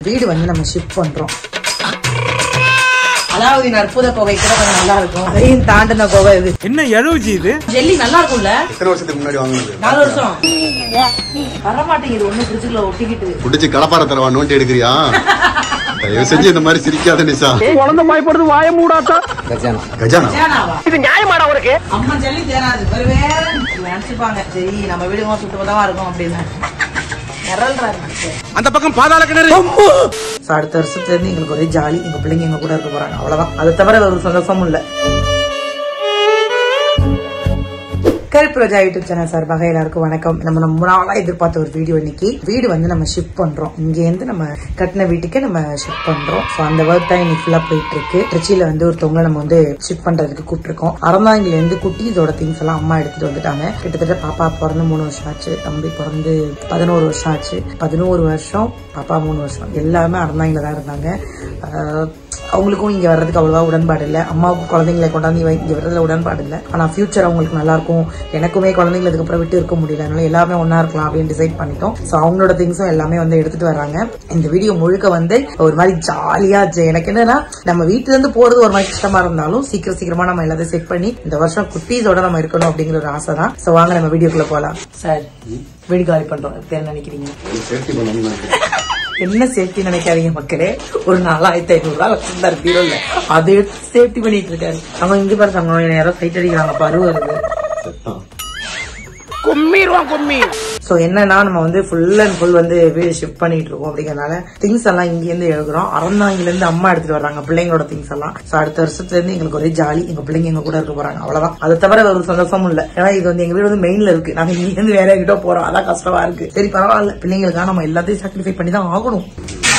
வீடு வந்து நம்ம ஷிஃப்ட் பண்றோம் அலாவுதீன் அற்புத கோவை கூட கொஞ்சம் நல்லா இருக்கும் அதையும் தாண்டின கோவை இது என்ன எழுவுஜி இது ஜெல்லி நல்லா இருக்கும்ல எத்தனை வருஷத்துக்கு முன்னாடி வாங்கினது நாலு வருஷம் வரமாட்டேங்குது ஒண்ணு ஃப்ரிட்ஜுக்குள்ள ஒட்டிக்கிட்டு குடிச்சு கடப்பார தரவா நோண்டி எடுக்கிறியா தயவு செஞ்சு இந்த மாதிரி சிரிக்காத நிசா குழந்தை பயப்படுது வாய மூடாத்தா கஜானா ஏனாவா இது நியாயமாடா உனக்கு அம்மா ஜல்லி தேராது வருவே நினைச்சுப்பாங்க சரி நம்ம வீடு சுத்தபத்தமா இருக்கும் அப்படின்னு நிரல்றாரு மனுஷன் அந்த பக்கம் பாதாள கிணறு ஸோ அடுத்த வருஷத்துல இருந்து எங்களுக்கு ஒரே ஜாலி எங்க பிள்ளைங்க எங்க கூட இருக்க போறாங்க அவ்வளவுதான் அதை தவிர வேற ஒரு சந்தோஷமும் இல்ல கருப்பு ரோஜா யூடியூப் சேனல் சார்பாக எல்லாருக்கும் வணக்கம் நம்ம ரொம்ப நாளா எதிர்பார்த்த ஒரு வீடியோ இன்னைக்கு வீடு வந்து நம்ம ஷிஃப்ட் பண்றோம் இங்க இருந்து நம்ம கட்டின வீட்டுக்கே நம்ம ஷிஃப்ட் பண்றோம் ஸோ அந்த ஒர்க் தான் இன்னைக்கு ஃபுல்லா போயிட்டு இருக்கு திருச்சியில வந்து ஒருத்தவங்க நம்ம வந்து ஷிஃப்ட் பண்றதுக்கு கூப்பிட்டுருக்கோம் அறந்தாங்கில இருந்து குட்டீஸோட திங்ஸ் எல்லாம் அம்மா எடுத்துட்டு வந்துட்டாங்க கிட்டத்தட்ட பாப்பா பிறந்து மூணு வருஷம் ஆச்சு தம்பி பிறந்து பதினோரு வருஷம் ஆச்சு பதினோரு வருஷம் பாப்பா மூணு வருஷம் எல்லாமே அறந்தாங்கில தான் இருந்தாங்க ஆஹ் அவங்களுக்கும் இங்க வர்றதுக்கு அவ்வளவா உடன்பாடு இல்ல அம்மாவுக்கும் குழந்தைங்களை கொண்டாந்து இவ- இங்க வர்றதுல உடன்பாடு இல்ல ஆனா ஃபியூச்சர் அவங்களுக்கு நல்லா இருக்கும் எனக்குமே குழந்தைங்களை அதுக்கப்புறம் விட்டு இருக்க முடியல அதனால எல்லாமே ஒண்ணா இருக்கலாம் அப்படின்னு டிசைட் பண்ணிட்டோம் சோ அவங்களோட திங்ஸும் எல்லாமே வந்து எடுத்துட்டு வராங்க இந்த வீடியோ முழுக்க வந்து ஒரு மாதிரி ஜாலியா இருந்துச்சு. எனக்கு என்னன்னா நம்ம வீட்டுல இருந்து போறது ஒரு மாதிரி கஷ்டமா இருந்தாலும் சீக்கிரம் சீக்கிரமா நம்ம எல்லாத்தையும் செட் பண்ணி இந்த வருஷம் குட்டீஸோட நம்ம இருக்கணும் அப்படிங்கிற ஒரு ஆசை தான் சோ வாங்க நம்ம வீடியோக்குள்ள போலாம் சார் வீடு காலி பண்றோம் இப்ப என்ன நினைக்கிறீங்க சேஃப்டி பண்ணணும் என்ன சேஃப்டி நினைக்காதீங்க மக்களே ஒரு நாலாயிரத்தி ஐநூறு ரூபாய் வச்சிருந்தாரு பீரோல அதை எடுத்து சேஃப்டி பண்ணிட்டு இருக்காரு அவங்க இங்க பாருங்க அவங்க யாரோ சைட் அடிக்கிறாங்க பரு வருது செத்தான் கும்மிடுவான் கும்மி சோ என்னன்னா நம்ம வந்து ஃபுல் அண்ட் ஃபுல் வந்து வீடு ஷிஃப்ட் பண்ணிட்டு இருக்கோம் அப்படிங்கறனால திங்ஸ் எல்லாம் இங்க இருந்து எழுதுறோம் அறந்தாங்கில இருந்து அம்மா எடுத்துட்டு வர்றாங்க பிள்ளைங்களோட திங்ஸ் எல்லாம் சோ அடுத்த வருஷத்துல இருந்து எங்களுக்கு ஒரே ஜாலி எங்க பிள்ளைங்க எங்க கூட இருக்க போறாங்க அவ்வளவுதான் அதை தவிர வேற ஒரு சந்தோஷமும் இல்ல ஏன்னா இது வந்து எங்க வீடு வந்து மெயின்ல இருக்கு நாங்க இங்க இருந்து வேற கிட்ட போறோம் அதான் கஷ்டமா இருக்கு சரி பரவாயில்ல பிள்ளைங்களுக்காக நம்ம எல்லாத்தையும் சாக்ரிஃபை பண்ணி தான் ஆகணும்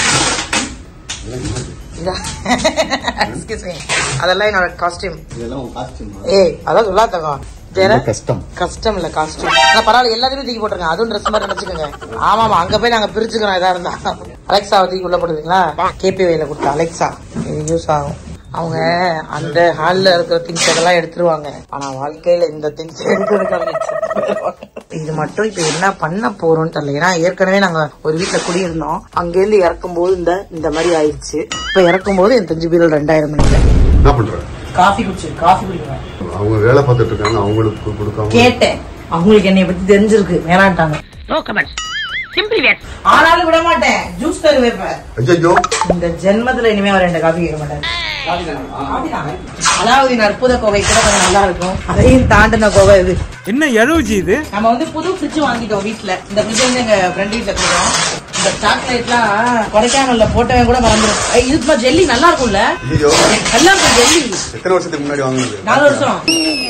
Excuse me. அதெல்லாம் என்னோட காஸ்டியூம் இதெல்லாம் உன் costume ஆ? ஏய் அதான் சொல்லாதங்க வேற ரொம்ப கஷ்டம் கஷ்டம் இல்ல காஸ்டியூம் பரவாயில்ல எல்லாத்தையும் தூக்கி போட்டுருங்க அதுவும் ட்ரெஸ் மாதிரி நினைச்சுக்கோங்க ஆமா ஆமா அங்க போய் நாங்க பிரிச்சுக்கிறோம் இதா இருந்தா அலெக்ஸா தூக்கி உள்ள போடுவீங்களா கேபிஐல கொடுத்த அலெக்ஸா இது யூஸ் ஆகும் அவங்க அந்த ஹால்ல இருக்கிற திங்ஸ் அதெல்லாம் எடுத்துருவாங்க ஆனா வாழ்க்கையில இந்த திங்ஸ் எடுக்கிறதுக்காக இது மட்டும் இப்ப என்ன பண்ண போறோம்னு தெரியல ஏன்னா ஏற்கனவே நாங்க ஒரு வீட்டுல குடியிருந்தோம் அங்க இருந்து இறக்கும் போது இந்த இந்த மாதிரி ஆயிடுச்சு இப்ப இறக்கும் போது என் தஞ்சு பீரல் ரெண்டாயிரம் மணிக்கு என்ன பண்ற காஃபி குடிச்சு காஃபி குடிக்கிறேன் அவங்க வேலை பார்த்துட்டு இருக்காங்க அவங்களுக்கு கொடுக்காம கேட்டேன் அவங்களுக்கு என்னை பத்தி தெரிஞ்சிருக்கு வேணான்ட்டாங்க நோ கமெண்ட்ஸ் சிம்பிளி வேட் ஆனாலும் விட மாட்டேன் ஜூஸ் தரு வைப்பேன் ஐயோ இந்த ஜென்மத்துல இனிமே அவர் ரெண்டு காஃபி கேட்க மாட்டாரு காஃபி தான். அலாவுதீன் அற்புத கோவை கூட கொஞ்சம் நல்லா இருக்கும் அதையும் தாண்டின கோவை இது என்ன எழுவுஜி இது நம்ம வந்து புது ஃப்ரிட்ஜ் வாங்கிட்டோம் வீட்ல இந்த ஃப்ரிட்ஜ் வந்து எங்க ஃப்ரெண்ட் வீட்ல கொடுத்தோம் இந்த சாக்லேட்லாம் கொடைக்கானல்ல போட்டவன் கூட மறந்துடும் ஏய், இது சும்மா ஜெல்லி நல்லா இருக்கும்ல ஐயோ நல்லா இருக்கும் ஜெல்லி எத்தனை வருஷத்துக்கு முன்னாடி வாங்கினது நாலு வருஷம்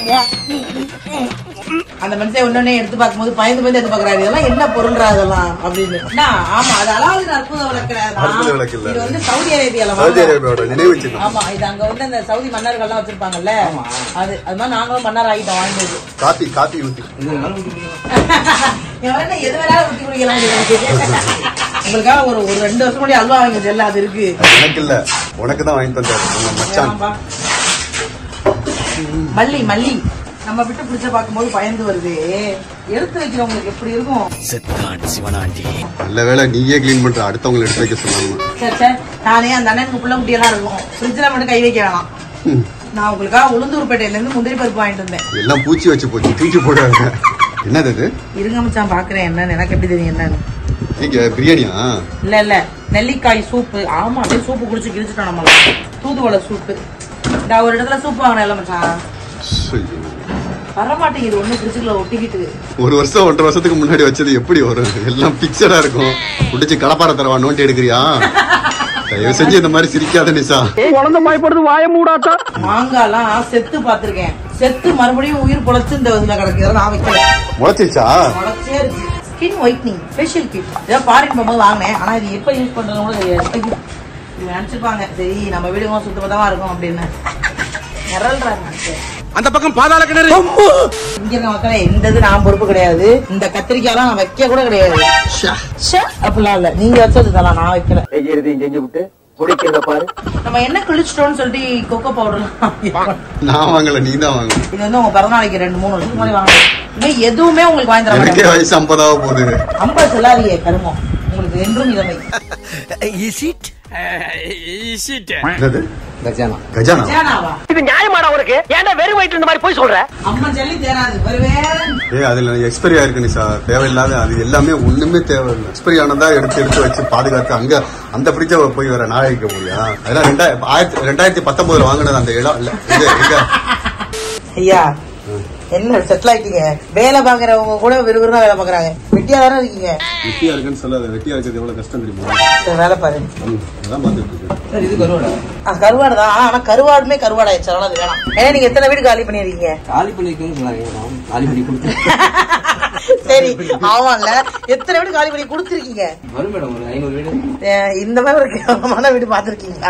அந்த மனுஷன் ஒன்னொன்னே எடுத்து பார்க்கும்போது பயந்து பயந்து எடுத்து பாக்குறாரு இதெல்லாம் என்ன பொருள்ரா அதெல்லாம் அப்படின்னு அண்ணா, ஆமா அது அலாவுதீன் அற்புத விளக்கு அற்புத விளக்கு இல்ல. இது வந்து சவுதி அரேபியால சவுதி வாங்குனோம். அரேபியாவோட நினைவு சின்னம் ஆமா இது அங்க வந்து அந்த சவுதி மன்னர்கள்லாம் வச்சிருப்பாங்கல்ல அது அது மாதிரி நாங்களும் மன்னர் ஆகிட்டோம் வாங்கினது காப்பி காப்பி ஊத்தி எவரேன்னா எது வேணாலும் ஊத்தி குடிக்கலாம் இது. உங்களுக்காக ஒரு ஒரு ரெண்டு வருஷம் முன்னாடி அல்வா வாங்கி செல்ல அது இருக்கு எனக்கு இல்ல உனக்கு தான் வாங்கி தந்தாரு உங்க மச்சான் ஆமாப்பா. மல்லி மல்லி நம்ம விட்டு பிடிச்ச பார்க்கும்போது பயந்து வருது எடுத்து வைக்கிறவங்களுக்கு எப்படி இருக்கும் நல்ல வேளை நீயே கிளீன் பண்ற அடுத்தவங்களை எடுத்து வைக்க சொன்னாங்க சரி சரி நானே அந்த அண்ணனுக்கு புள்ள குட்டியெல்லாம் இருக்கும் ஃப்ரிட்ஜில் மட்டும் கை வைக்க வேணாம் ம். நான் உங்களுக்காக உளுந்தூர்பேட்டையில இருந்து முந்திரி பருப்பு வாங்கிட்டு வந்தேன் எல்லாம் பூச்சி வச்சு போச்சு தூக்கி போடுறாங்க என்னது இது இருங்க மச்சான் பாக்குறேன் என்னன்னு எனக்கு எப்படி தெரியும் என்னன்னு நீங்க பிரியாணியா இல்ல இல்ல நெல்லிக்காய் சூப்பு ஆமா அப்படியே சூப்பு குடிச்சு கிழிச்சிட்டோம் நம்ம தூதுவளை சூப்பு நான் ஒரு இடத்துல சூப் வாங்கினேன் மச்சான் ஐயோ. வரமாட்டேங்குது ஒண்ணு ஃப்ரிட்ஜுக்குள்ள ஒட்டிக்கிட்டு ஒரு வருஷம் ஒன்றரை வருஷத்துக்கு முன்னாடி வச்சது எப்படி வரும் எல்லாம் பிக்சரா இருக்கும் குடிச்சு கடப்பார தரவா நோண்டி எடுக்கிறியா தயவு செஞ்சு இந்த மாதிரி சிரிக்காத நிசா குழந்தை பயப்படுது வாய மூடாத்தா மாங்காலாம் செத்து பாத்திருக்கேன் செத்து மறுபடியும் உயிர் பொழைச்சு இந்த இதுல கிடக்கு இதெல்லாம் நான் வைக்கல முளைச்சிருச்சா பொழைச்சே இருக்கு ஸ்கின் ஒயிட்னிங் ஃபேஷியல் கிட் ஏதோ ஃபாரின் போகும்போது வாங்கினேன் ஆனா இது எப்ப யூஸ் பண்றது கூட தெரியாது இது நினைச்சிருப்பாங்க சரி நம்ம வீடு சுத்தபத்தமா இருக்கும் அப்படின்னு நிரல்றாங்க மனுஷன். அந்த பக்கம் பாதாள கிணறு இங்க இருக்க மக்களே இந்த இது நான் பொறுப்பு கிடையாது இந்த கத்திரிக்காய்லாம் நான் வைக்க கூட கிடையாது ச்சே, அப்படிலாம் இல்ல நீங்க வச்சது தான் நான் வைக்கல செய்யறதையும் செஞ்சு விட்டு குடிக்கிறத பாரு நம்ம என்ன கிழிச்சிட்டோம்னு சொல்லிட்டு கொக்கோ பவுடர் நான் வாங்கல நீ தான் வாங்க இது வந்து உங்க பிறந்தநாளைக்கு ரெண்டு மூணு வருஷத்துக்கு முன்னாடி வாங்க இன்னும் எதுவுமே உங்களுக்கு வாங்கி தர எனக்கே மாட்டேன் வயசு ஐம்பதாக போகுது ஐம்பது சொல்லாதீங்க கருமம் உங்களுக்கு உங்களுக்கு என்றும் இளமை என்னது கஜானா ஏனாவா இது நியாயமாடா உனக்கு ஏன்டா வெறும் வயிற்று இந்த மாதிரி போய் சொல்ற அம்மா சொல்லி தேராது வருவேன் ஏ அதுல எக்ஸ்பைரி ஆயிருக்கு நிஷா தேவையில்லாத அது எல்லாமே ஒண்ணுமே தேவையில்லை எக்ஸ்பைரி ஆனதா எடுத்து எடுத்து வச்சு பாதுகாத்து அங்க அந்த பிரிட்ஜ போய் வர நாளைக்க முடியா அதெல்லாம் ரெண்டாயிரத்தி ஆயிரத்தி ரெண்டாயிரத்தி பத்தொன்பதுல வாங்கினது அந்த இடம் இல்ல இது எங்க ஐயா என்ன செட்டில் ஆயிட்டீங்க வேலை பாக்குறவங்க கூட விறுவிறுனா வேலை பாக்குறாங்க வெட்டியா தானே இருக்கீங்க வெட்டியா இருக்குன்னு சொல்லாத வெட்டியா இருக்கிறது எவ்வளவு கஷ்டம் தெரியுமா சரி, வேலை பாரு ம், அதான் பாத்துட்டு இருக்கு ஆ, கருவாடு தான் ஆனா கருவாடுமே கருவாடு ஆயிடுச்சு அதனால அது வேணாம் ஏன்னா நீங்க எத்தனை வீடு காலி பண்ணிருக்கீங்க காலி பண்ணிருக்கேன்னு சொன்னாங்க நான் காலி பண்ணி கொடுத்தேன் சரி ஆமாம்ல எத்தனை வீடு காலி பண்ணி கொடுத்துருக்கீங்க வரும் மேடம் ஒரு ஐநூறு வீடு அஹ் இந்த மாதிரி ஒரு கேவலமான வீடு பாத்திருக்கீங்களா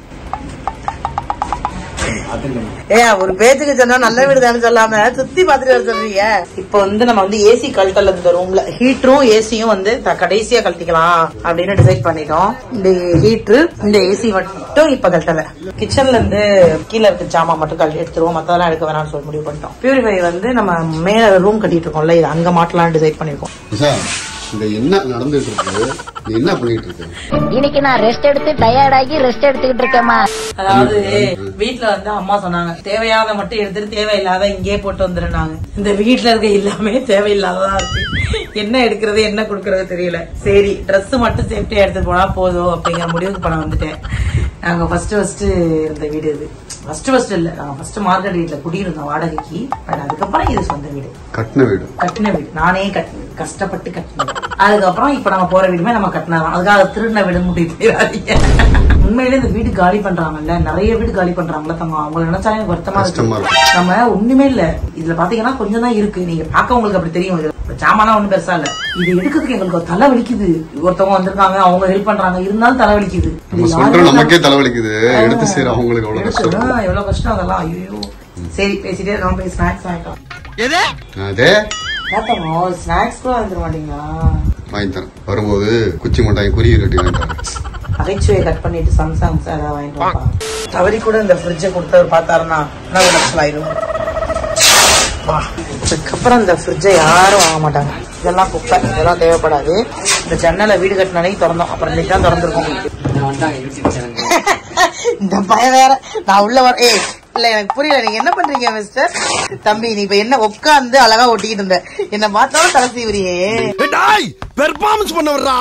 பார்த்துருக்கேன் ஏன் ஒரு பேச்சுக்கு சொன்னா நல்ல வீடு தானே சொல்லாம சுத்தி பாத்துட்டு வர சொல்றீங்க இப்போ வந்து நம்ம வந்து ஏசி கழட்டல இந்த ரூம்ல ஹீட்டரும் ஏசியும் வந்து த- கடைசியா கழட்டிக்கலாம் அப்படின்னு டிசைட் பண்ணிட்டோம் இந்த ஹீட்டரு இந்த ஏசி மட்டும் இப்ப கழட்டல கிச்சன்ல இருந்து கீழே இருக்க ஜாமான் மட்டும் கழட்டி எடுத்துருவோம் மத்ததெல்லாம் எடுக்க வேணாம்னு சொல்லி முடிவு பண்ணிட்டோம் பியூரிஃபை வந்து நம்ம மேல ரூம் கட்டிட்டு இருக்கோம்ல இது அங்க மாட்டலாம்னு டிசைட் பண்ணிருக்கோம் நிஷா இங்க என்ன நடந்துட்டு இருக்கு நீ என்ன பண்ணிட்டு இருக்க இன்னைக்கு நான் ரெஸ்ட் எடுத்து டயர்ட் ஆகி ரெஸ்ட் எடுத்துக்கிட்டு இருக்கேம்மா அதாவது வீட்ல வந்து அம்மா சொன்னாங்க தேவையானதை மட்டும் எடுத்துட்டு தேவையில்லாத இங்கே போட்டு வந்துருந்தாங்க இந்த வீட்ல இருக்க எல்லாமே தேவையில்லாததா இருக்கு என்ன எடுக்கிறது என்ன கொடுக்கறது தெரியல சரி Dress மட்டும் சேஃப்டியா எடுத்துட்டு போனா போதும் அப்படிங்கிற முடிவுக்கு பண்ண வந்துட்டேன் நாங்க ஃபர்ஸ்ட் ஃபர்ஸ்ட் இருந்த வீடு இது ஃபர்ஸ்ட் ஃபர்ஸ்ட் இல்ல நாங்க ஃபர்ஸ்ட் மார்க்கெட் வீட்ல குடியிருந்தோம் வாடகைக்கு பட் அதுக்கப்புறம் இது சொந்த வீடு கட்டின வீடு கட்டின வீடு நானே கட்டினது கஷ்டப்பட்டு கட்டினது அதுக்கப்புறம் இப்ப நம்ம போற வீடுமே நம்ம கட்டினதான் அதுக்காக திருடின வீடு முடிவு போயிடாதீங்க உண்மையிலே இந்த வீடு காலி பண்றாங்கல்ல நிறைய வீடு காலி பண்றாங்கல்ல தங்க அவங்கள நினைச்சாலே எனக்கு வருத்தமா கஷ்டமா இருக்கு இருக்கு. நம்ம ஒண்ணுமே இல்ல இதுல பாத்தீங்கன்னா கொஞ்சம் தான் இருக்கு நீங்க பாக்க உங்களுக்கு அப்படி தெரியும் இது ஜாமான்லாம் ஒண்ணும் பெருசா இல்ல இது எடுக்கிறதுக்கு எங்களுக்கு ஒரு தலை வலிக்குது ஒருத்தவங்க வந்திருக்காங்க அவங்க ஹெல்ப் பண்றாங்க இருந்தாலும் தலை வலிக்குது இது நம்ம யாரும் சொல்ற நமக்கே தலைவலிக்குது எடுத்து செய்யற அவங்களுக்கு எவ்வளவு எடுத்து, கஷ்டம் ஆ, எவ்வளவு கஷ்டம் அதெல்லாம் ஐயோ சரி பேசிட்டே இருக்கோம் போய் ஸ்நாக்ஸ் வாங்கிட்டோம் அதே பார்த்தோம் ஸ்நாக்ஸ் கூட வந்துட மாட்டீங்களா வாங்கி தரேன் வரும்போது குச்சி மிட்டாய் குருவி கட்டி வாங்கி தரேன் நகைச்சுவையை கட் பண்ணிட்டு சம்சாங் சார் வாங்கிட்டு வாப்பா. தவறி கூட இந்த ஃப்ரிட்ஜை கொடுத்தவர் பார்த்தாருன்னா என்ன லட்சம் ஆயிடும் வா. இதுக்கப்புறம் இந்த ஃப்ரிட்ஜை யாரும் வாங்க மாட்டாங்க இதெல்லாம் குப்பை இதெல்லாம் தேவைப்படாது இந்த ஜன்னலை வீடு கட்டின அன்னைக்கு திறந்தோம் அப்புறம் இன்னைக்கு தான் திறந்துருக்கோம் நான் வந்துட்டாங்க யூடியூப் சேனல் இந்த பையன் வேற நான் உள்ள வர ஏய் இல்ல எனக்கு புரியல நீங்க என்ன பண்றீங்க மிஸ்டர் தம்பி நீ இப்ப என்ன உட்காந்து அழகா ஒட்டிக்கிட்டு இருந்த என்ன பார்த்தாலும் தலை சீவரியே பெர்ஃபார்மன்ஸ் பண்ண வர்றா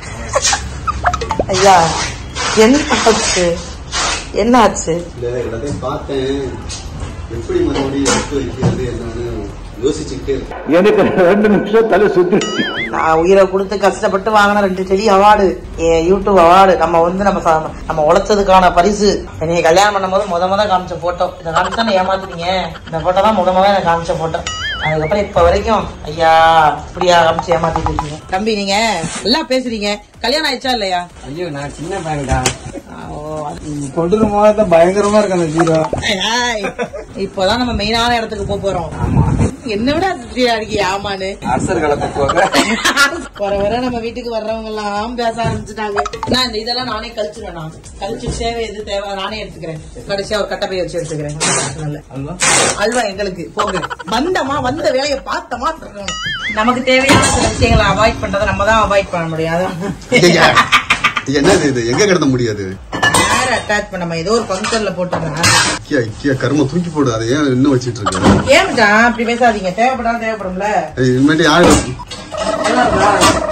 ஐயா என்ன ஆச்சு என்ன ஆச்சு இல்ல எல்லாத்தையும் பார்த்தேன் எப்படி மறுபடியும் எடுத்து வைக்கிறது என்னன்னு யோசிச்சுக்கிட்டே இருக்கேன் எனக்கு ரெண்டு நிமிஷம் தலை சுத்திருச்சு நான் உயிரை கொடுத்து கஷ்டப்பட்டு வாங்கின ரெண்டு செடி அவார்டு யூடியூப் அவார்டு நம்ம வந்து நம்ம ச- நம்ம உழைச்சதுக்கான பரிசு என்னைய கல்யாணம் பண்ணும்போது முத முத காமிச்ச போட்டோ இந்த காமிச்சு தான் ஏமாத்துறீங்க இந்த போட்டோ தான் முத முத எனக்கு காமிச்ச போட்டோ அதுக்கப்புறம் இப்ப வரைக்கும் ஐயா இப்படியா காமிச்சு ஏமாத்திட்டு இருக்கீங்க தம்பி நீங்க எல்லாம் பேசுறீங்க கல்யாணம் ஆயிடுச்சா இல்லையா ஐயோ நான் சின்ன பையன்டா ஓ, அது- கொண்டு மாதிரி பயங்கரமா இருக்கு அந்த ஹீரோ ஹாய். இப்பதான் நம்ம மெயினான இடத்துக்கு போக போறோம் என்ன விட அதிர்ச்சியா இருக்கீங்க ஆமான்னு அரசர் காலத்து போக வர வர நம்ம வீட்டுக்கு வர்றவங்க எல்லாம் பேச ஆரம்பிச்சுட்டாங்க நான் இந்த இதெல்லாம் நானே கழிச்சிருவேன் நான் கழிச்சு சேவை எது தேவை நானே எடுத்துக்கிறேன் கடைசியா ஒரு கட்டப்பை வச்சு எடுத்துக்கிறேன் நல்ல அல்வா எங்களுக்கு போங்க வந்தமா வந்த வேலையை பார்த்தமா இருக்கணும். நமக்கு தேவையான சில விஷயங்களை அவாய்ட் பண்றதை நம்ம தான் அவாய்ட் பண்ண முடியும் அதான் ஐயா, என்னது இது எங்க கிடத்த முடியாது யார அட்டாச் பண்ண நம்ம ஏதோ ஒரு ஃபங்க்ஷன்ல போட்டுருக்கேன் ஐக்கியா ஐக்கியா கரும தூக்கி போடு அதை ஏன் இன்னும் வச்சிட்டு இருக்க ஏன்டா அப்படி பேசாதீங்க தேவைப்படாம தேவைப்படும்ல ஏய், இனிமேட்டு யாரு நல்லா இருக்கா?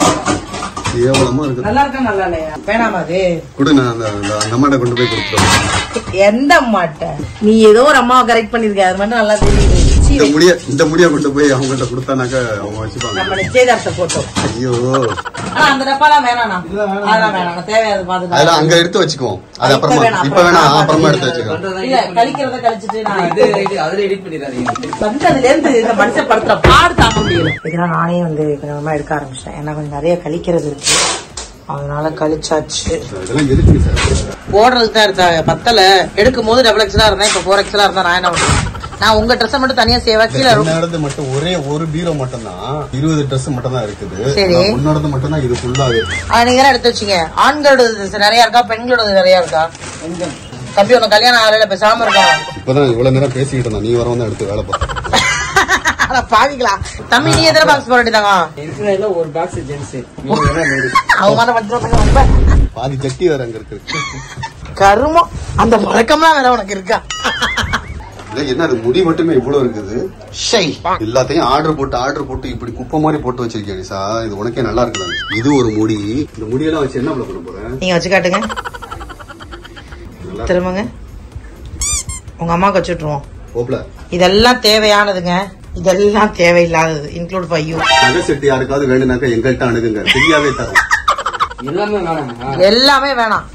கேவலமா இருக்கு நல்லா இருக்கா நல்லா இல்லையா வேணாமா அது கொடு நான் அந்த அந்த அந்த அம்மாட்ட கொண்டு போய் கொடுத்துருவேன் எந்த அம்மாட்ட நீ ஏதோ ஒரு அம்மாவை கரெக்ட் பண்ணிருக்க அது மட்டும் நல்லா தெரியுது சீ, இந்த முடிய இந்த முடிய கொண்டு போய் அவங்ககிட்ட கொடுத்தானாக்க அவங்க வச்சுப்பாங்க நம்ம நிச்சயதார்த்த போட்டோ ஐயோ ஆனா அந்த டப்பாலாம் வேணாண்ணா அதெல்லாம் வேணாம் தேவையாது பாத்துக்கலாம் அதெல்லாம் அங்க எடுத்து வச்சுக்குவோம் அது இப்ப அப்புறமா வேணாம், இப்ப வேணாம் அப்புறமா அப்புறமா எடுத்து வச்சுக்கோ இல்ல கழிக்கிறத கழிச்சிட்டு நான் இது இது அதுல எடிட் பண்ணிடாதீங்க வந்ததுல இருந்து இந்த மனுஷன் படுத்துற பாடு தாங்க முடியல இதெல்லாம் நானே வந்து கொஞ்சம் கொஞ்சமா எடுக்க ஆரம்பிச்சிட்டேன் ஏன்னா கொஞ்சம் நிறைய கழிக்கிறது இருக்கு அதனால கழிச்சாச்சு இதெல்லாம் எதுக்கு சார் போடுறதுக்கு தான் இருந்தாங்க பத்தல எடுக்கும் போது டபுள் எக்ஸலா இருந்தேன் இப்ப ஃபோர் எக்ஸலா இருந்தா நான் என்ன பண்ணுவேன் நான் உங்க ட்ரெஸ் மட்டும் தனியா சேவா கீழே என்னோடது மட்டும் ஒரே ஒரு பீரோ மட்டும் தான் இருபது ட்ரெஸ் மட்டும் தான் இருக்குது சரி. உன்னோடது மட்டும் தான் இது ஃபுல்லாவே ஆ, நீங்க தானே எடுத்து வச்சீங்க ஆண்களோட நிறைய இருக்கா பெண்களோட நிறைய இருக்கா தம்பி உனக்கு கல்யாணம் ஆகல பேசாம இருக்கணும் இப்பதான் இவ்வளவு நேரம் பேசிக்கிட்டு இருந்தா நீ வரவும் தான் எடுத்து வேலை பார்த்தேன் ஆனா பாவிங்களா தம்பி நீ எத்தனை பாக்ஸ் போட வேண்டியதாங்க இருக்கிறதுல ஒரு பாக்ஸ் ஜென்ஸ் அவங்க மாதிரி வச்சிருவாங்க ரொம்ப பாதி ஜட்டி வேற அங்க இருக்கு கருமம் அந்த பழக்கம்லாம் வேற உனக்கு இருக்கா இல்ல என்ன அது முடி மட்டுமே இவ்வளவு இருக்குது ஷை எல்லாத்தையும் ஆர்டர் போட்டு ஆர்டர் போட்டு இப்படி குப்பை மாதிரி போட்டு வச்சிருக்கேன் நிஷா இது உனக்கே நல்லா இருக்குல்ல இது ஒரு முடி இந்த முடியெல்லாம் வச்சு என்ன பண்ண போறேன் நீங்க வச்சு காட்டுங்க நல்லா திரும்பங்க உங்க அம்மாக்கு வச்சு விட்டுருவோம் ஓப்ல இதெல்லாம் தேவையானதுங்க இதெல்லாம் தேவையில்லாதது இன்க்ளூட் ஃபார் யூ நகை செட்டு யாருக்காவது வேணும்னாக்கா எங்கள்கிட்ட அணுகுங்க ஃப்ரீயாவே தரோம் எல்லாமே வேணாமா எல்லாமே வேணாம்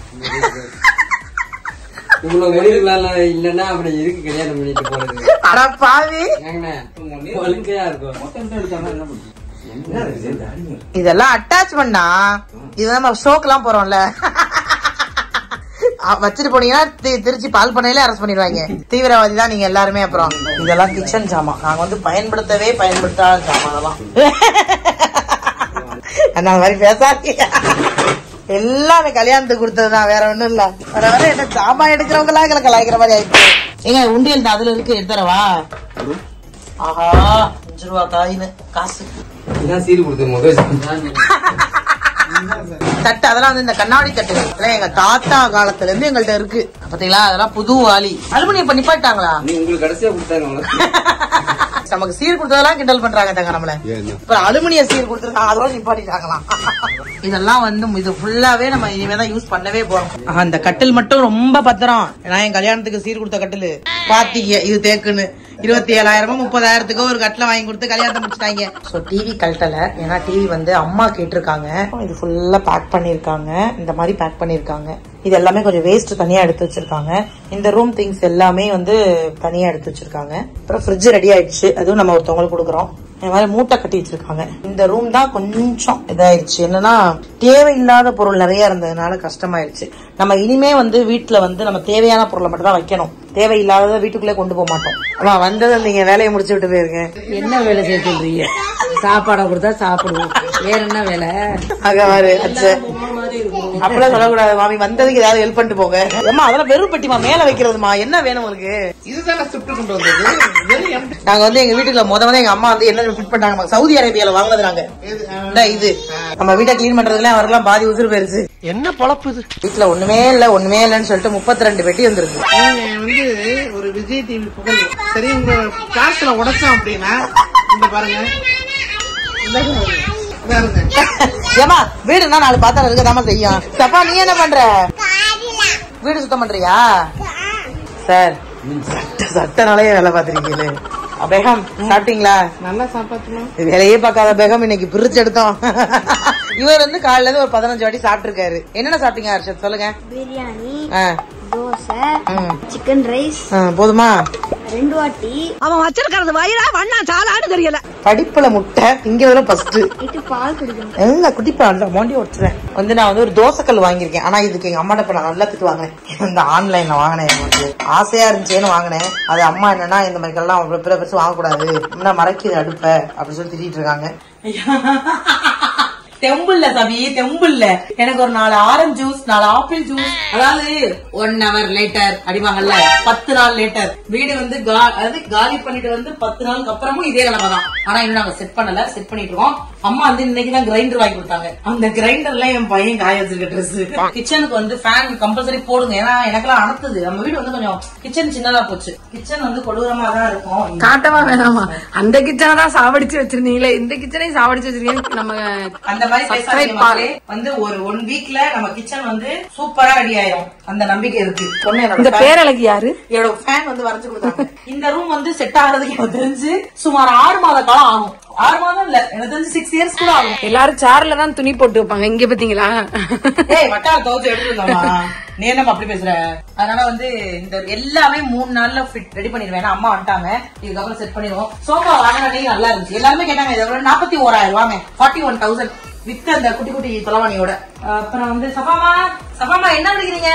இவ்வளவு வெளியிருக்கலாம் இல்லன்னா அப்புறம் எதுக்கு கல்யாணம் பண்ணிட்டு போறது அட பாவி ஏங்கண்ணே ஒழுங்கையா இருக்கும் என்ன இருக்கு? இதெல்லாம் அட்டாச்மெண்டா இது நம்ம ஷோக்கெல்லாம் போறோம்ல அ, வச்சுட்டு போனீங்கன்னா தி- திருச்சி பால் பண்ணையில அரெஸ்ட் பண்ணிடுவாங்க தீவிரவாதி தான் நீங்க எல்லாருமே அப்புறம் இதெல்லாம் கிச்சன் ஜாமான் நாங்க வந்து பயன்படுத்தவே பயன்படுத்தாத ஜாமான் அதெல்லாம் அந்த மாதிரி பேசாதீங்க எல்லாம் அந்த கல்யாணத்துக்கு கொடுத்ததுதான் வேற ஒண்ணும் இல்ல வர வர என்ன ஜாமான் எடுக்கிறவங்களா எங்களை கலாய்க்கிற மாதிரி ஆயிடுச்சு ஏங்க உண்டியல் தான் அதுல இருக்கு எடுத்துறவா ஆஹா அஞ்சு ரூபா காயின்னு காசு இதான் சீர் கொடுத்து முதல் தட்டு அதெல்லாம் வந்து இந்த கண்ணாடி தட்டுகள் இதெல்லாம் எங்க தாத்தா காலத்துல இருந்து எங்கள்ட்ட இருக்கு பாத்தீங்களா அதெல்லாம் புது வாலி அலுமினியம் பண்ணி நிப்பாட்டாங்களா நீ உங்களுக்கு கடைசியா கொடுத்தாங்க உங்களுக்கு நமக்கு சீர் கொடுத்ததெல்லாம் கிண்டல் பண்றாங்க தங்க நம்மள ஏன் என்ன இப்ப அலுமினிய சீர் கொடுத்துருக்காங்க அதோட நிப்பாட்டிட்டாங்களாம் இதெல்லாம் வந்து இது ஃபுல்லாவே நம்ம இனிமே தான் யூஸ் பண்ணவே போறோம் ஆஹா, இந்த கட்டில் மட்டும் ரொம்ப பத்திரம் நான் என் கல்யாணத்துக்கு சீர் கொடுத்த கட்டில் பாத்தீங்க இது தேக்குன்னு இருபத்தி ஏழாயிரமோ முப்பதாயிரத்துக்கோ ஒரு கட்டில வாங்கி கொடுத்து கல்யாணத்தை முடிச்சிட்டாங்க சோ டிவி கழட்டல ஏன்னா டிவி வந்து அம்மா கேட்டிருக்காங்க இது ஃபுல்லா பேக் பண்ணிருக்காங்க இந்த மாதிரி பேக் பண்ணிருக்காங்க இது எல்லாமே கொஞ்சம் வேஸ்ட் தனியா எடுத்து வச்சிருக்காங்க இந்த ரூம் திங்ஸ் எல்லாமே வந்து தனியா எடுத்து வச்சிருக்காங்க அப்புறம் ஃப்ரிட்ஜ் ரெடி ஆயிடுச்சு அதுவும் நம்ம ஒருத்தவங்களுக்கு கொடுக்குறோம் இந்த மாதிரி மூட்டை கட்டி வச்சிருக்காங்க இந்த ரூம் தான் கொஞ்சம் இதாயிருச்சு என்னன்னா தேவையில்லாத பொருள் நிறைய இருந்ததுனால கஷ்டமாயிருச்சு நம்ம இனிமே வந்து வீட்டுல வந்து நம்ம தேவையான பொருளை மட்டும் தான் வைக்கணும் தேவையில்லாததை வீட்டுக்குள்ளே கொண்டு போக மாட்டோம் ஆமா வந்ததை நீங்க வேலையை முடிச்சு விட்டு போயிருங்க என்ன வேலை செய்ய சொல்றீங்க சாப்பாடை கொடுத்தா சாப்பிடுவோம் வேற என்ன வேலை அகவாரு அச்சே அப்படிலாம் சொல்லக்கூடாது மாமி வந்ததுக்கு ஏதாவது ஹெல்ப் பண்ணிட்டு போங்க ஏமா அதெல்லாம் வெறும் பெட்டிமா மேல வைக்கிறதுமா என்ன வேணும் உங்களுக்கு இதுதானே சுட்டு கொண்டு வந்தது நாங்க வந்து எங்க வீட்டுக்குள்ள முத வந்து எங்க அம்மா வந்து என்ன ஃபிட் பண்ணாங்க சவுதி அரேபியால வாங்கினது நாங்க இந்தா இது நம்ம வீட்டை கிளீன் பண்றதுல அவரெல்லாம் பாதி உசுறு போயிருச்சு என்ன பொழப்பு இது வீட்டுல ஒண்ணுமே இல்ல ஒண்ணுமே இல்லன்னு சொல்லிட்டு முப்பத்தி ரெண்டு பெட்டி வந்துருக்கு நீங்க வந்து ஒரு விஜய் டிவி புகழ் சரி உங்க காசுல உடைச்சோம் அப்படின்னா இந்த பாருங்க இந்த பாருங்க ஏமா வீடுனா நாலு பாத்திரம் இருக்கதாம செய்யும் சப்பா நீ என்ன பண்ற வீடு சுத்தம் பண்றியா சார் சட்ட சட்டனாலே வேலை பாத்திருக்கீங்களே பேகம் சாப்பிட்டீங்களா நல்லா சாப்பாட்டுமா வேலையே பார்க்காத பேகம் இன்னைக்கு பிரிச்சு எடுத்தோம் இவர் வந்து காலையில இருந்து ஒரு பதினஞ்சு வாட்டி சாப்பிட்டிருக்காரு என்னென்ன சாப்பிட்டீங்க ஹர்ஷத் சொல்லுங்க பிரியாணி ஆ, தோசை ம். சிக்கன் ரைஸ் ஆ, போதுமா ரெண்டு வாட்டி அவன் வச்சிருக்கிறது வயிறா வண்ணா சாலான்னு தெரியல படிப்புல முட்டை இங்க ஃபர்ஸ்ட் இது பால் குடிக்கணும் எங்க குட்டிப்பா இல்ல மோண்டி ஒட்டுறேன் வந்து நான் வந்து ஒரு தோசைக்கல் வாங்கியிருக்கேன் ஆனா இதுக்கு எங்க அம்மாட்ட இப்ப நான் நல்லா திட்டு வாங்கினேன் இந்த ஆன்லைன்ல வாங்கினேன் எனக்கு ஆசையா இருந்துச்சேன்னு வாங்கினேன் அது அம்மா என்னன்னா இந்த மாதிரி எல்லாம் அவ்வளவு பெரிய பெருசு வாங்கக்கூடாது இன்னும் மறைக்குது அடுப்ப அப்படின்னு சொல்லி திட்டிட்டு இருக்காங்க தெம்புல்ல சபி தெம்புல்ல எனக்கு ஒரு நாலு ஆரஞ்சு ஜூஸ் நாலு ஆப்பிள் ஜூஸ் அதாவது ஒன் ஹவர் லேட்டர் அடிவாங்கல்ல பத்து நாள் லேட்டர் வீடு வந்து கா- அதாவது காலி பண்ணிட்டு வந்து பத்து நாளுக்கு அப்புறமும் இதே நிலைமை தான் ஆனா இன்னும் நாங்க செட் பண்ணல செட் பண்ணிட்டு இருக்கோம் அம்மா வந்து இன்னைக்கு தான் கிரைண்டர் வாங்கி கொடுத்தாங்க அந்த கிரைண்டர்ல என் பையன் காய வச்சிருக்க ட்ரெஸ் கிச்சனுக்கு வந்து ஃபேன் கம்பல்சரி போடுங்க ஏன்னா எனக்கெல்லாம் அனுப்புது நம்ம வீடு வந்து கொஞ்சம் கிச்சன் சின்னதா போச்சு கிச்சன் வந்து கொடூரமா தான் இருக்கும் காட்டவா வேணாமா அந்த கிச்சனை தான் சாவடிச்சு வச்சிருந்தீங்களே இந்த கிச்சனையும் சாவடிச்சு வச்சிருக்கீங்க நம்ம அந்த மாதிரி பேசாதீங்க subscribe மக்களே. வந்து ஒரு ஒன் வீக்ல நம்ம கிச்சன் வந்து சூப்பரா ரெடி ஆயிரும் அந்த நம்பிக்கை இருக்கு பொண்ணு என்னோட இந்த fan. பேரழகி யாரு என்னோட ஃபேன் வந்து வரைஞ்சு கொடுத்தாங்க இந்த ரூம் வந்து செட் ஆகிறதுக்கு எனக்கு தெரிஞ்சு சுமார் ஆறு மாத காலம் ஆகும் ஆறு மாதம் இல்ல எனக்கு தெரிஞ்சு சிக்ஸ் இயர்ஸ் கூட ஆகும் எல்லாரும் சேர்ல தான் துணி போட்டு வைப்பாங்க இங்க பாத்தீங்களா ஏய் வட்டார துவச்சு எடுத்துருந்தோமா நீ என்னமா அப்படி பேசுற அதனால வந்து இந்த எல்லாமே மூணு நாள்ல ஃபிட் ரெடி பண்ணிடுவேன் ஏன்னா அம்மா வந்துட்டாங்க இதுக்கப்புறம் செட் பண்ணிடுவோம் சோஃபா வாங்கின அன்னைக்கு நல்லா இருந்துச்சு எல்லாருமே கேட்டாங்க இதை விட நாற்பத்தி ஓராயிரம் ரூபாங்க ஃபார்ட்டி ஒன் தௌசண்ட் வித் அந்த குட்டி குட்டி தலைவாணியோட அப்புறம் வந்து சபாமா சபாமா என்ன குடிக்கிறீங்க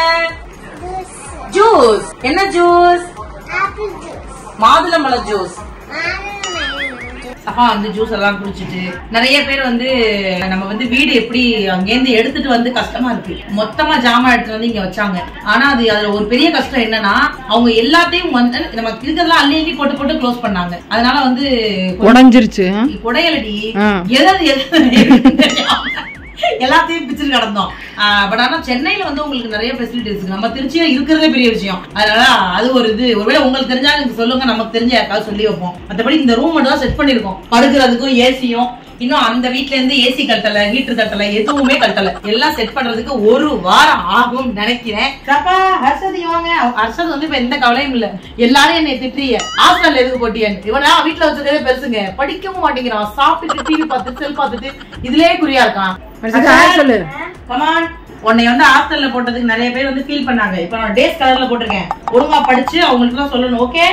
ஜூஸ் என்ன ஜூஸ் மாதுளம்பழ ஜூஸ் சஃபா வந்து ஜூஸ் எல்லாம் குடிச்சிட்டு நிறைய பேர் வந்து நம்ம வந்து வீடு எப்படி அங்கேருந்து எடுத்துட்டு வந்து கஷ்டமா இருக்கு மொத்தமா ஜாமான் எடுத்துட்டு வந்து இங்க வச்சாங்க ஆனா அது அதுல ஒரு பெரிய கஷ்டம் என்னன்னா அவங்க எல்லாத்தையும் வந்து நமக்கு இருக்கிறதெல்லாம் அள்ளி அள்ளி போட்டு போட்டு க்ளோஸ் பண்ணாங்க அதனால வந்து உடஞ்சிருச்சு குடையலடி ஆ. எதாவது எதாவது தெரியாம எல்லாத்தையும் பிச்சுட்டு கிடந்தோம் பட் ஆனா சென்னையில வந்து உங்களுக்கு நிறைய ஃபெசிலிட்டிஸ் இருக்கு நம்ம திருச்சியில இருக்கிறதே பெரிய விஷயம் அதனால அது ஒரு இது ஒருவேளை உங்களுக்கு தெரிஞ்சா எனக்கு சொல்லுங்க நமக்கு தெரிஞ்ச யாருக்காவது சொல்லி வைப்போம் மத்தபடி இந்த ரூம் மட்டும் தான் செட் பண்ணிருக்கோம் படுக்கிறதுக்கும் ஏசியும் இன்னும் அந்த வீட்ல இருந்து ஏசி கட்டல ஹீட்டர் கட்டல எதுவுமே கட்டல எல்லாம் செட் பண்றதுக்கு ஒரு வாரம் ஆகும் நினைக்கிறேன் பாப்பா ஹர்ஷதி வாங்க ஹர்ஷத் வந்து இப்ப எந்த கவலையும் இல்ல எல்லாரும் என்னை திட்டுறீங்க ஹாஸ்டல்ல எதுக்கு போட்டியன்னு இவனா வீட்டுல வச்சிருக்கதே பெருசுங்க படிக்கவும் மாட்டேங்கிறான் சாப்பிட்டுட்டு டிவி பார்த்துட்டு செல் பார்த்துட்டு இதுலயே குறியா இருக்கான் ஹர்ஷத், hi சொல்லு. கமான் உன்னை வந்து ஹாஸ்டல்ல போட்டதுக்கு நிறைய பேர் வந்து ஃபீல் பண்ணாங்க இப்ப நான் டேஸ் கலர்ல போட்டிருக்கேன் ஒழுங்கா படிச்சு அவங்களுக்கு தான் சொல்லணும் ஓகே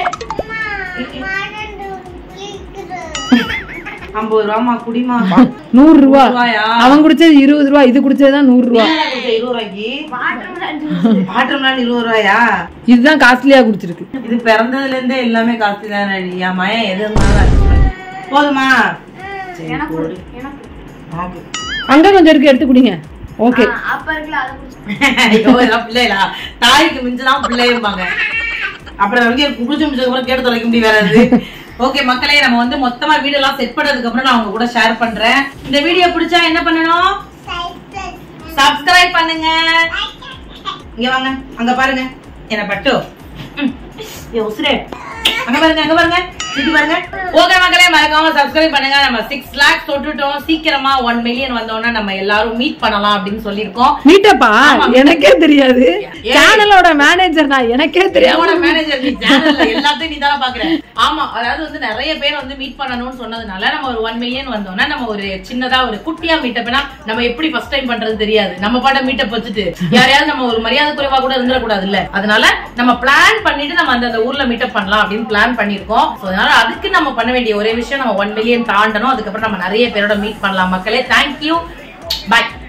ஐம்பது ரூபாமா குடிமா நூறு ரூபா ரூபாயா? அவன் குடிச்சது இருபது ரூபா இது குடிச்சதுதான் நூறு ரூபா என்னடா குடிச்ச இருபது ரூபாய்க்கு வாட்டர் மேலன் இருபது ரூபாயா இதுதான் காஸ்ட்லியா குடிச்சிருக்கு இது பிறந்ததுல இருந்தே எல்லாமே காஸ்ட்லி தானே என் மயன் எது இருந்தாலும் adjust பண்ணு. போதுமா சரி, போடு. ஆகு. அங்க கொஞ்சம் இருக்கு எடுத்து குடிங்க ஓகே அப்ப இருக்குல்ல அதை குடிச்சு ஐயோ, இதெல்லாம் பிள்ளைகளா தாய்க்கு மிஞ்சுதான் பிள்ளையும்பாங்க அப்புறம் வரைக்கும் குடிச்சு முடிச்சதுக்கு அப்புறம் கேட்டு தொலைக்க முடியும் வேற எது ஓகே மக்களே நம்ம வந்து மொத்தமா வீடெல்லாம் செட் பண்ணதுக்கு அப்புறம் நான் உங்க கூட ஷேர் பண்றேன் இந்த வீடியோ பிடிச்சா என்ன பண்ணணும் சப்ஸ்கிரைப் பண்ணுங்க இங்க வாங்க அங்க பாருங்க என்ன பட்டு ம். ஏ, உசுரே அங்க பாருங்க அங்க பாருங்க இது பாருங்க ஓகே மக்களே மறக்காம சப்ஸ்கிரைப் பண்ணுங்க நம்ம சிக்ஸ் லேக்ஸ் தொட்டுட்டோம் சீக்கிரமா ஒன் மில்லியன் வந்தோம்னா நம்ம எல்லாரும் மீட் பண்ணலாம் அப்படின்னு சொல்லியிருக்கோம் மீட்டப்பா ஆமா, எனக்கே தெரியாது ஏய். சேனலோட மேனேஜர் நான் எனக்கே தெரியாம என்னோட மேனேஜர் நீ சேனல்ல எல்லாத்தையும் நீ தான் பாக்குற ஆமா அதாவது வந்து நிறைய பேர் வந்து மீட் பண்ணணும்னு சொன்னதுனால நம்ம ஒரு ஒன் மில்லியன் வந்தோம்னா நம்ம ஒரு சின்னதா ஒரு குட்டியா மீட்டப்னா நம்ம எப்படி ஃபர்ஸ்ட் டைம் பண்றது தெரியாது நம்ம பாட்ட மீட்டப் வச்சுட்டு யாரையாவது நம்ம ஒரு மரியாதை குறைவா கூட இருந்துடக்கூடாது இல்ல அதனால நம்ம பிளான் பண்ணிட்டு நம்ம அந்த அந்த ஊர்ல மீட்டப் பண்ணலாம் அப்படின்னு பிளான் பண்ணிருக்கோம் So, அதனால அதுக்கு நம்ம பண்ண வேண்டிய ஒரே விஷயம் நம்ம ஒன் மில்லியன் தாண்டணும் அதுக்கப்புறம் நம்ம நிறைய பேரோட மீட் பண்ணலாம் மக்களே தேங்க்யூ பை